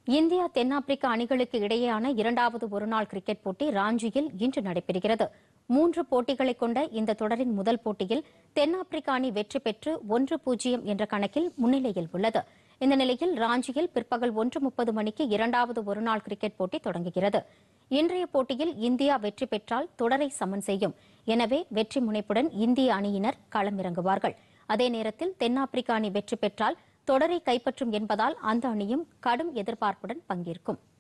India தென்னாப்பிரிக்கா அணிகளுக்கு இடையேயான இரண்டாவது ஒருநாள் கிரிக்கெட் போட்டி ராஞ்சியில் இன்று நடைபெறுகிறது மூன்று போட்டிகளை கொண்ட இந்த தொடரின் முதல் போட்டியில் தென்னாப்பிரிக்கா அணி வெற்றி பெற்று ஒன்று பூஜ்ஜியம் என்ற கணக்கில் முன்னிலையில் உள்ளது இந்த நிலையில் ராஞ்சியில் பிற்பகல் ஒன்று முப்பது மணிக்கு இரண்டாவது ஒருநாள் கிரிக்கெட் போட்டி தொடங்குகிறது இன்றைய போட்டியில் இந்தியா வெற்றி பெற்றால் தொடரை சமன் செய்யும் எனவே வெற்றி முனைப்புடன் இந்திய அணியினர் களமிறங்குவார்கள் அதே நேரத்தில் தென்னாப்பிரிக்கா அணி வெற்றி பெற்றால் தொடரை கைப்பற்றும் என்பதால் அந்த அணியும் கடும் எதிர்பார்ப்புடன் பங்கேற்கும்